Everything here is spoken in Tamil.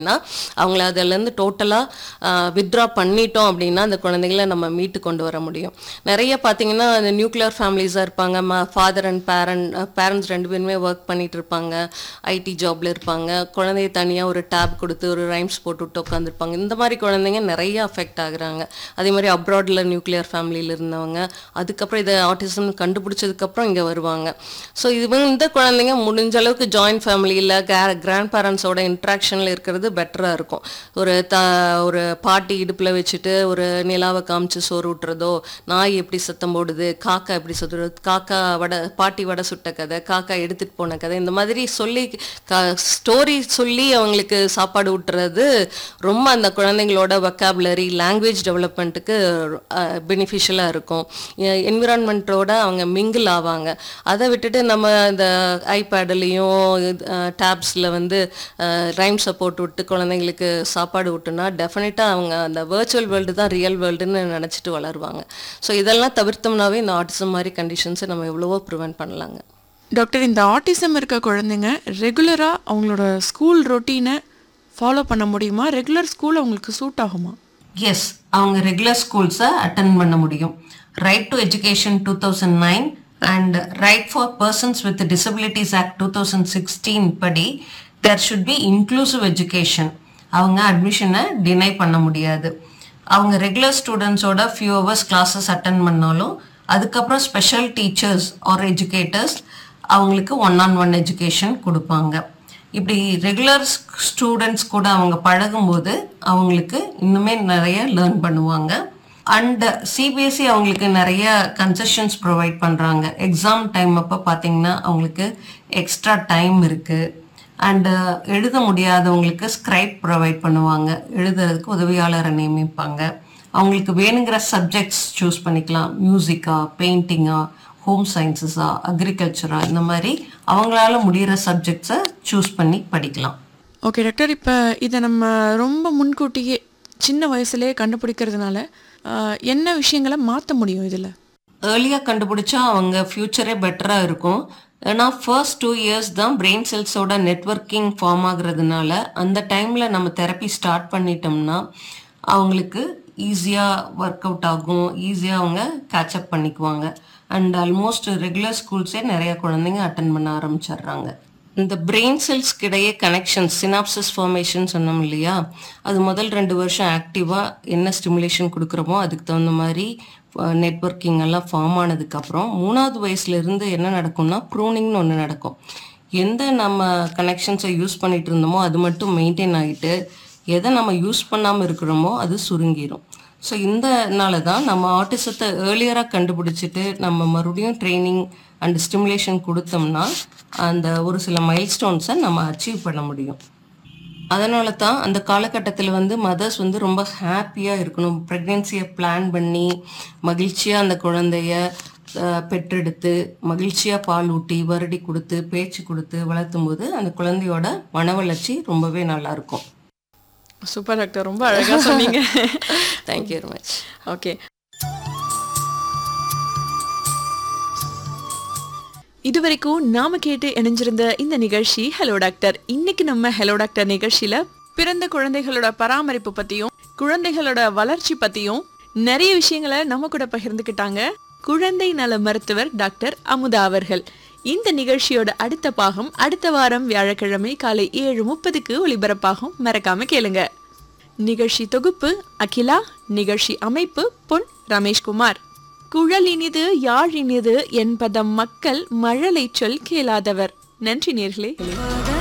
னா, அவங்கள அதிலேருந்து டோட்டலாக வித்ட்ரா பண்ணிட்டோம் அப்படின்னா அந்த குழந்தைகளை நம்ம மீட்டு கொண்டு வர முடியும் நிறைய பார்த்தீங்கன்னா அந்த நியூக்ளியர் ஃபேமிலிஸாக இருப்பாங்க ம ஃபாதர் அண்ட் பேரண்ட் பேரண்ட்ஸ் ரெண்டு பேருமே ஒர்க் பண்ணிட்டு இருப்பாங்க ஐடி ஜாப்ல இருப்பாங்க குழந்தைய தனியாக ஒரு டேப் கொடுத்து ஒரு ரைம்ஸ் போட்டு விட்டு உட்காந்துருப்பாங்க இந்த மாதிரி குழந்தைங்க நிறைய அஃபெக்ட் ஆகுறாங்க அதே மாதிரி அப்ராடில் நியூக்ளியர் ஃபேமிலியில் இருந்தவங்க அதுக்கப்புறம் இதை ஆட்டிசம் கண்டுபிடிச்சதுக்கப்புறம் இங்கே வருவாங்க ஸோ இது இந்த குழந்தைங்க முடிஞ்ச அளவுக்கு ஜாயின்ட் ஃபேமிலியில் கிராண்ட் பேரண்ட்ஸோட இன்ட்ராக்ஷனில் இருக்கிறது பெட்டராக இருக்கும் ஒரு த ஒரு பாட்டி இடுப்பில் வச்சுட்டு ஒரு நிலாவை காமிச்சு சோறு ஊட்டுறதோ நாய் எப்படி சத்தம் போடுது காக்கா எப்படி சுத்துறது காக்கா வடை பாட்டி வடை சுட்ட கதை காக்கா எடுத்துகிட்டு போன கதை இந்த மாதிரி சொல்லி ஸ்டோரி சொல்லி அவங்களுக்கு சாப்பாடு ஊட்டுறது ரொம்ப அந்த குழந்தைங்களோட வொக்காபுலரி லாங்குவேஜ் டெவலப்மெண்ட்டுக்கு பெனிஃபிஷியலாக இருக்கும் என்விரான்மெண்ட்டோட அவங்க மிங்கிள் ஆவாங்க அதை விட்டுட்டு நம்ம இந்த ஐபேட்லேயும் டேப்ஸில் வந்து ரைம்ஸை போட்டு விட்டு குழந்தைங்களுக்கு சாப்பாடு விட்டுனா டெஃபினட்டாக அவங்க அந்த வேர்ச்சுவல் வேர்ல்டு தான் ரியல் வேர்ல்டுன்னு நினச்சிட்டு வளருவாங்க ஸோ இதெல்லாம் தவிர்த்தோம்னாவே இந்த ஆட்டிசம் மாதிரி கண்டிஷன்ஸை நம்ம எவ்வளவோ ப்ரிவென்ட் பண்ணலாங்க டாக்டர் இந்த ஆட்டிசம் இருக்க குழந்தைங்க ரெகுலராக அவங்களோட ஸ்கூல் ரொட்டீனை ஃபாலோ பண்ண முடியுமா ரெகுலர் ஸ்கூல் அவங்களுக்கு சூட் ஆகுமா எஸ் அவங்க ரெகுலர் ஸ்கூல்ஸை அட்டன் பண்ண முடியும் right to education two thousand nine and right for persons with disabilities act two thousand sixteen படி there should be inclusive education அவங்க அட்மிஷனை டினை பண்ண முடியாது அவங்க ரெகுலர் ஸ்டூடெண்ட்ஸோட ஃபியூ ஹவர்ஸ் கிளாஸஸ் அட்டன் பண்ணாலும் அதுக்கப்புறம் ஸ்பெஷல் டீச்சர்ஸ் ஆர் எஜுகேட்டர்ஸ் அவங்களுக்கு ஒன் ஆன் ஒன் எஜுகேஷன் கொடுப்பாங்க இப்படி ரெகுலர் ஸ்டூடெண்ட்ஸ் கூட அவங்க பழகும்போது அவங்களுக்கு இன்னுமே நிறைய லேர்ன் பண்ணுவாங்க அண்ட் சிபிஎஸ்சி அவங்களுக்கு நிறைய கன்செஷன்ஸ் ப்ரொவைட் பண்ணுறாங்க எக்ஸாம் டைம் அப்போ பார்த்தீங்கன்னா அவங்களுக்கு எக்ஸ்ட்ரா டைம் இருக்குது அண்டு எழுத முடியாதவங்களுக்கு ஸ்க்ரைப் ப்ரொவைட் பண்ணுவாங்க எழுதுறதுக்கு உதவியாளரை நியமிப்பாங்க அவங்களுக்கு வேணுங்கிற சப்ஜெக்ட்ஸ் சூஸ் பண்ணிக்கலாம் மியூசிக்கா பெயிண்டிங்கா ஹோம் சயின்சஸா அக்ரிகல்ச்சரா இந்த மாதிரி அவங்களால முடிகிற சப்ஜெக்ட்ஸை சூஸ் பண்ணி படிக்கலாம் ஓகே டாக்டர் இப்போ இதை நம்ம ரொம்ப முன்கூட்டியே சின்ன வயசுலேயே கண்டுபிடிக்கிறதுனால ஆஹ், என்ன விஷயங்களை மாற்ற முடியும் இதில் ஏர்லியாக கண்டுபிடிச்சா அவங்க ஃப்யூச்சரே பெட்டராக இருக்கும் ஏன்னா ஃபர்ஸ்ட் டூ இயர்ஸ் தான் பிரெயின் செல்ஸோட நெட்வொர்க்கிங் ஃபார்ம் ஆகுறதுனால அந்த டைமில் நம்ம தெரப்பி ஸ்டார்ட் பண்ணிட்டோம்னா அவங்களுக்கு ஈஸியாக ஒர்க் அவுட் ஆகும் ஈஸியாக அவங்க கேட்சப் பண்ணிக்குவாங்க அண்ட் ஆல்மோஸ்ட் ரெகுலர் ஸ்கூல்ஸே நிறைய குழந்தைங்க அட்டன் பண்ண ஆரம்பிச்சிடுறாங்க இந்த பிரெயின் செல்ஸ்க்கு இடையே கனெக்ஷன் சினாப்சிஸ் ஃபார்மேஷன் சொன்னோம் இல்லையா அது முதல் ரெண்டு வருஷம் ஆக்டிவாக என்ன ஸ்டிமுலேஷன் கொடுக்குறோமோ அதுக்கு தகுந்த மாதிரி நெட்வொர்க்கிங் எல்லாம் ஃபார்ம் ஆனதுக்கப்புறம் மூணாவது வயசுல இருந்து என்ன நடக்கும்னா ப்ரூனிங்னு ஒன்று நடக்கும் எந்த நம்ம கனெக்ஷன்ஸை யூஸ் பண்ணிட்டு இருந்தோமோ அது மட்டும் மெயின்டைன் ஆகிட்டு எதை நம்ம யூஸ் பண்ணாமல் இருக்கிறோமோ அது சுருங்கிரும் ஸோ இந்தனால தான் நம்ம ஆட்டிசத்தை ஏர்லியராக கண்டுபிடிச்சிட்டு நம்ம மறுபடியும் ட்ரைனிங் அண்ட் ஸ்டிமுலேஷன் கொடுத்தோம்னா அந்த ஒரு சில மைல்ஸ்டோன்ஸை நம்ம அச்சீவ் பண்ண முடியும் அதனால தான் அந்த காலகட்டத்தில் வந்து மதர்ஸ் வந்து ரொம்ப ஹாப்பியாக இருக்கணும் ப்ரெக்னென்சியை பிளான் பண்ணி மகிழ்ச்சியாக அந்த குழந்தைய அஹ், பெற்றெடுத்து மகிழ்ச்சியாக பால் ஊட்டி வருடி கொடுத்து பேச்சு கொடுத்து வளர்த்தும் போது அந்த குழந்தையோட மன வளர்ச்சி ரொம்பவே நல்லா இருக்கும் சூப்பர் டாக்டர் ரொம்ப அழகாக சொன்னீங்க தேங்க்யூ வெரி மச் ஓகே இதுவரைக்கும் நாம கேட்டு இணைஞ்சிருந்த இந்த நிகழ்ச்சி ஹலோ டாக்டர் இன்னைக்கு நம்ம ஹலோ டாக்டர் நிகழ்ச்சியில பிறந்த குழந்தைகளோட பராமரிப்பு பத்தியும் குழந்தைகளோட வளர்ச்சி பத்தியும் நிறைய விஷயங்களை நம்ம கூட பகிர்ந்துக்கிட்டாங்க குழந்தை நல மருத்துவர் டாக்டர் அமுதா அவர்கள் இந்த நிகழ்ச்சியோட அடுத்த பாகம் அடுத்த வாரம் வியாழக்கிழமை காலை ஏழு முப்பதுக்கு ஒளிபரப்பாகும் மறக்காம கேளுங்க நிகழ்ச்சி தொகுப்பு அகிலா நிகழ்ச்சி அமைப்பு பொன் ரமேஷ்குமார் குழல் இனிது யாழ் இனிது என்பதம் மக்கள் மழலை சொல் கேளாதவர் நன்றி நேர்களே